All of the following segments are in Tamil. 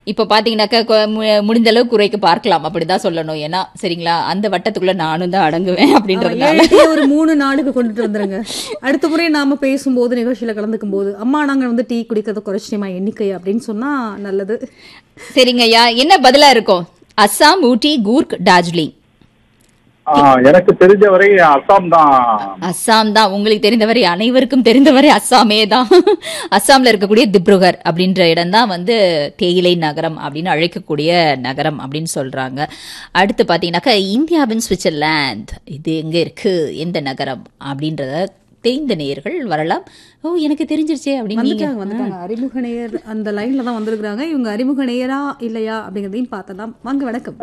இப்ப பாத்தீங்கன்னாக்கா கொ- மு- முடிந்த அளவு குறைக்க பார்க்கலாம் அப்படிதான் சொல்லணும் ஏன்னா சரிங்களா அந்த வட்டத்துக்குள்ள நானும் தான் அடங்குவேன் அப்படின்றதுனால ஏழு ஒரு மூணு நாளுக்கு கொண்டுட்டு வந்துருங்க அடுத்த முறை நாம பேசும்போது நிகழ்ச்சியில கலந்துக்கும் போது அம்மா நாங்க வந்து டீ குடிக்கிறத குறைச்சிட்டேமா எண்ணிக்கை அப்படின்னு சொன்னா நல்லது சரிங்க ஐயா என்ன பதிலா இருக்கும் அஸ்ஸாம் ஊட்டி கூர்க் டார்ஜிலிங் ஆ, எனக்கு தெரிஞ்சவரை அசாம் தான் அஸ்ஸாம் தான் உங்களுக்கு தெரிந்தவரை அனைவருக்கும் தெரிந்தவரை அஸ்ஸாமே தான் அஸ்ஸாம்ல இருக்கக்கூடிய திப்ருகர் அப்படின்ற இடம் தான் வந்து தேயிலை நகரம் அப்படின்னு அழைக்கக்கூடிய நகரம் அப்படின்னு சொல்றாங்க அடுத்து பாத்தீங்கன்னாக்கா இந்தியாவின் சுவிட்சர்லாந்து இது எங்க இருக்கு எந்த நகரம் அப்படின்றத தெரிந்த நேயர்கள் வரலாம் ஓ எனக்கு தெரிஞ்சிருச்சே அப்படின்னு நீங்க வந்துட்டாங்க வந்துட்டாங்க அறிமுக நேயர் அந்த லைன்ல தான் வந்திருக்காங்க இவங்க அறிமுக நேயரா இல்லையா அப்படிங்கறதையும் பார்த்தலாம் வாங்க வணக்கம்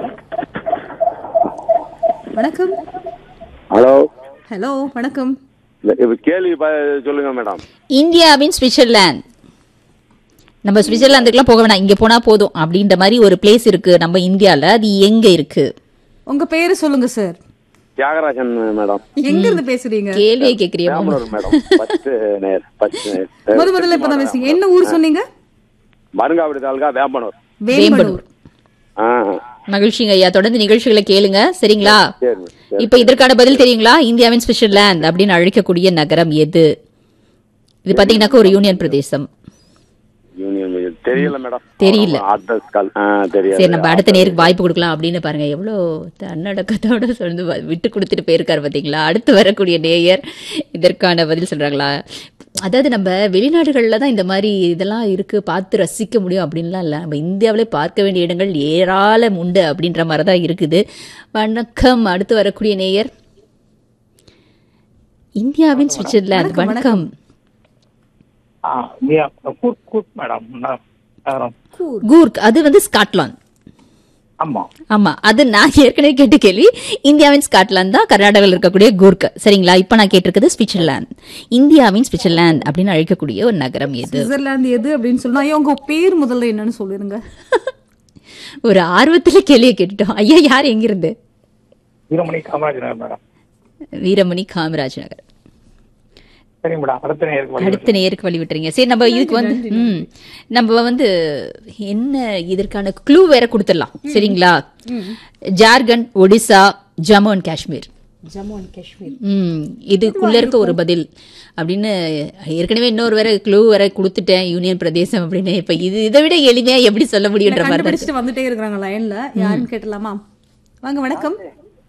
வணக்கம் ஹலோ ஹலோ வணக்கம் இல்ல, இப்ப கேள்வி ப- சொல்லுங்க மேடம் இந்தியாவின் சுவிட்சர்லாந்து நம்ம சுவிட்சர்லாந்துக்குலாம் போக வேணாம் இங்க போனா போதும் அப்படின்ற மாதிரி ஒரு பிளேஸ் இருக்கு நம்ம இந்தியால அது எங்க இருக்கு உங்க பேரு சொல்லுங்க சார் தியாகராஜன் மேடம் எங்க இருந்து பேசுறீங்க கேள்வியே கேக்குறியா மாமா? பெரம்பலூர் மேடம் பத்து நேர் பத்து நேர் முத முதல்ல இப்பதான் பேசுறீங்க என்ன ஊர் சொன்னீங்க மருங்காவடி தாலுகா வேம்பனூர் வேம்பனூர் ஆ மகிழ்ச்சிங்க ஐயா தொடர்ந்து நிகழ்ச்சிகளை கேளுங்க சரிங்களா சரி சரி. இப்ப இதற்கான பதில் தெரியுங்களா இந்தியாவின் சுவிட்சர்லாந்து அப்படின்னு அழைக்கக்கூடிய நகரம் எது இது பாத்தீங்கன்னாக்கா ஒரு யூனியன் பிரதேசம் யூனியன் பட்ஜெட். தெரியல மேடம் தெரியல. அட்ரஸ் கால் ஆ தெரியாது சரி நம்ம அடுத்த நேருக்கு வாய்ப்பு கொடுக்கலாம் அப்படின்னு பாருங்க எவ்வளோ தன்னடக்கத்தோட சொல்லி வ- விட்டு கொடுத்துட்டு போயிருக்காரு பாத்தீங்களா அடுத்து வரக்கூடிய நேயர் இதற்கான பதில் சொல்றாங்களா அதாவது நம்ம வெளிநாடுகளில் தான் இந்த மாதிரி இதெல்லாம் இருக்கு பார்த்து ரசிக்க முடியும் அப்படின்லாம் இல்லை நம்ம இந்தியாவிலே பார்க்க வேண்டிய இடங்கள் ஏராளம் உண்டு அப்படின்ற மாதிரி தான் இருக்குது வணக்கம் அடுத்து வரக்கூடிய நேயர் இந்தியாவின் சுவிட்சர்லாந்து வணக்கம் ஆ, இந்தியா கூட் கூட் மேடம் நான் நகரம். கூர்க் அது வந்து ஸ்காட்லாந்து ஆமா ஆமா அது நான் ஏற்கனவே கேட்ட கேள்வி இந்தியாவின் ஸ்காட்லாந்து தான் கர்நாடகாவில் இருக்கக்கூடிய கூர்க் சரிங்களா இப்ப நான் கேட்டிருக்கிறது சுவிட்சர்லாந்து இந்தியாவின் சுவிட்சர்லாந்து அப்படின்னு அழைக்கக்கூடிய ஒரு நகரம் எது சுவிட்சர்லாந்து எது அப்படின்னு சொன்னா ஐயா உங்க பேர் முதல்ல என்னன்னு சொல்லிருங்க ஒரு ஆர்வத்துல கேள்வியை கேட்டுட்டோம் ஐயா யார் எங்கிருந்து வீரமணி காமராஜ் நகர் மேடம் வீரமணி காமராஜ் நகர் சரி மேடம் அடுத்த நேருக்கு வழி அடுத்த நேருக்கு வழி விட்டுறீங்க சரி நம்ம இதுக்கு வந்து ம் நம்ம வந்து என்ன இதற்கான க்ளூ வேற கொடுத்துடலாம் சரிங்களா ஜார்க்கண்ட் ஒடிசா ஜம்மு அண்ட் காஷ்மீர் ஜம்மு அண்ட் காஷ்மீர் ம் இதுக்குள்ள இருக்க ஒரு பதில் அப்படின்னு ஏற்கனவே இன்னொரு வேற க்ளூ வேற கொடுத்துட்டேன் யூனியன் பிரதேசம் அப்படின்னு இப்ப இது இதை விட எளிமையா எப்படி சொல்ல முடியுன்ற மாதிரி தான் இருக்கு. கண்டுபிடிச்சிட்டு வந்துட்டே இருக்கிறாங்க லைன்ல யாருன்னு கேட்டலாமா வாங்க வணக்கம்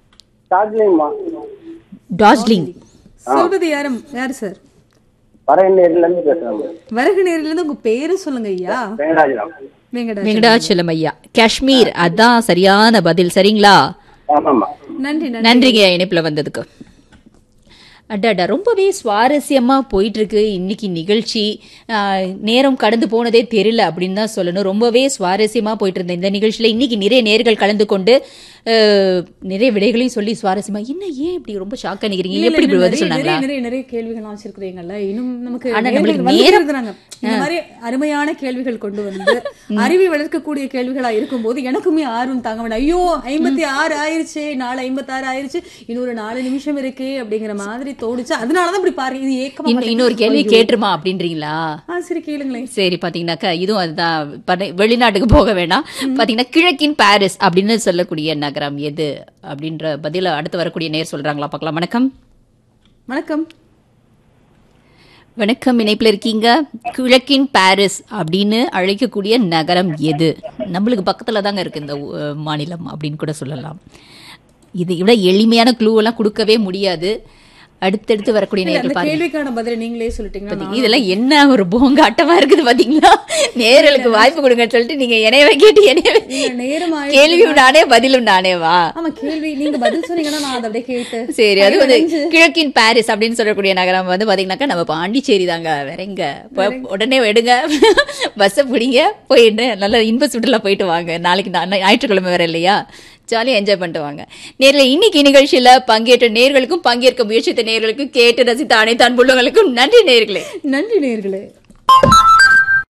டார்ஜிலிங் சொல்றது யாரும் யாரு சார் வரையநேரில இருந்து பேசுறாங்க வருக நேரில இருந்து உங்க பேரு சொல்லுங்க ஐயா வெங்கடாஜலம் வெங்கடாஜ் வெங்கடாச்சலம் ஐயா காஷ்மீர் அதான் சரியான பதில் சரிங்களா ஆமாமா நன்றி நன்றி நன்றிங்க இணைப்புல வந்ததுக்கு அடாடா ரொம்பவே சுவாரஸ்யமா போயிட்டு இருக்கு இன்னைக்கு நிகழ்ச்சி ஆஹ், நேரம் கடந்து போனதே தெரியல அப்படின்னு தான் சொல்லணும் ரொம்பவே சுவாரஸ்யமா போயிட்டு இருந்த இந்த நிகழ்ச்சியில இன்னைக்கு நிறைய நேர்கள் கலந்து கொண்டு ஆஹ், நிறைய விடைகளையும் சொல்லி சுவாரஸ்யமா என்ன ஏன் இப்படி ரொம்ப ஷாக் பண்ணிக்கிறீங்க இல்ல, எப்படி இப்படி இல்ல, பதில் நிறைய சொன்னாங்களா நிறைய நிறைய நிறைய கேள்விகள் வச்சிருக்கீங்கல்ல இன்னும் நமக்கு ஆனா நேர்கள் நம்மளுக்கு வந்துட்டே நேரம் இருக்கிறாங்க. இந்த மாதிரி அருமையான கேள்விகள் கொண்டு வந்து அறிவை வளர்க்கக்கூடிய கேள்விகளா இருக்கும்போது எனக்குமே ஆர்வம் தாங்க வேண்டாம் ஐயோ ஐம்பத்தி ஆறு ஆயிருச்சு நாலு ஐம்பத்தி ஆறு ஆயிருச்சு இன்னொரு நாலு நிமிஷம் இருக்கே அப்படிங்கிற மாதிரி தோணுச்சு அதனாலதான் இப்படி பாருங்க இது ஏக்கமா இன்னும் இன்னொரு கேள்வி கேட்டுருமா அப்படின்றீங்களா ஆ சரி கேளுங்களேன் சரி பாத்தீங்கன்னாக்கா இதுவும் அதுதான் பட- வெளிநாட்டுக்கு போக வேணாம் பாத்தீங்கன்னா கிழக்கின் பாரிஸ் அப்படின்னு சொல்லக்கூடிய நகரம் எது அப்படின்ற பதில அடுத்து வரக்கூடிய நேர் சொல்றாங்களா பார்க்கலாம் வணக்கம் வணக்கம் வணக்கம் இணைப்புல இருக்கீங்க கிழக்கின் பாரிஸ் அப்படின்னு அழைக்கக்கூடிய நகரம் எது நம்மளுக்கு பக்கத்துல தாங்க இருக்கு இந்த ஊ- மாநிலம் அப்படின்னு கூட சொல்லலாம் இது விட எளிமையான க்ளூ எல்லாம் கொடுக்கவே முடியாது அடுத்தடுத்து வரக்கூடிய இல்ல, நேர்கள் அந்த பாருங்க கேள்விக்கான பதில நீங்களே சொல்லிட்டீங்கன்னா நான் இதெல்லாம் என்ன ஒரு போங்காட்டமா இருக்குது பாத்தீங்களா நேர்களுக்கு வாய்ப்பு கொடுங்கன்னு சொல்லிட்டு நீங்க என்னையவே கேட்டு என்னையவே இல்ல, நேரம் ஆயிடுச்சு. கேள்வியும் நானே பதிலும் நானேவா ஆமா கேள்வி நீங்க பதில் சொன்னீங்கன்னா நான் அதை அப்படியே கேட்டு சரி அது வந்து அடைஞ்சு. கிழக்கின் பாரிஸ் அப்படின்னு சொல்லக்கூடிய நகரம் வந்து பாத்தீங்கன்னாக்கா நம்ம பாண்டிச்சேரி தாங்க வேற எங்க போ- உடனே எடுங்க பஸ்ஸை பிடிங்க போயிட்டு நல்ல இன்ப சுற்றுலா போயிட்டு வாங்க நாளைக்கு நா- ஞாயிற்றுக்கிழமை வேற இல்லையா ஜாலியா என்ஜாய் பண்ணிட்டு வாங்க நேரில் இன்னைக்கு நிகழ்ச்சியில பங்கேற்ற நேர்களுக்கும் பங்கேற்க முயற்சித்த நேர்களுக்கும் கேட்டு ரசித்த அனைத்து அன்புள்ளவங்களுக்கும் நன்றி நேர்களே நன்றி நேர்களே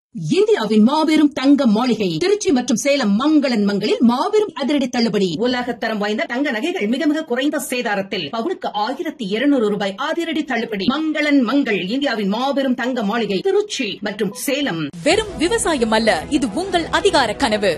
இந்தியாவின் மாபெரும் தங்க மாளிகை திருச்சி மற்றும் சேலம் மங்களன் மங்களில் மாபெரும் அதிரடி தள்ளுபடி உலகத்தரம் வாய்ந்த தங்க நகைகள் மிக மிக குறைந்த சேதாரத்தில் பவுனுக்கு ஆயிரத்தி இருநூறு ரூபாய் அதிரடி தள்ளுபடி மங்களன் மங்கள் இந்தியாவின் மாபெரும் தங்க மாளிகை திருச்சி மற்றும் சேலம் வெறும் விவசாயம் அல்ல இது உங்கள் அதிகார கனவு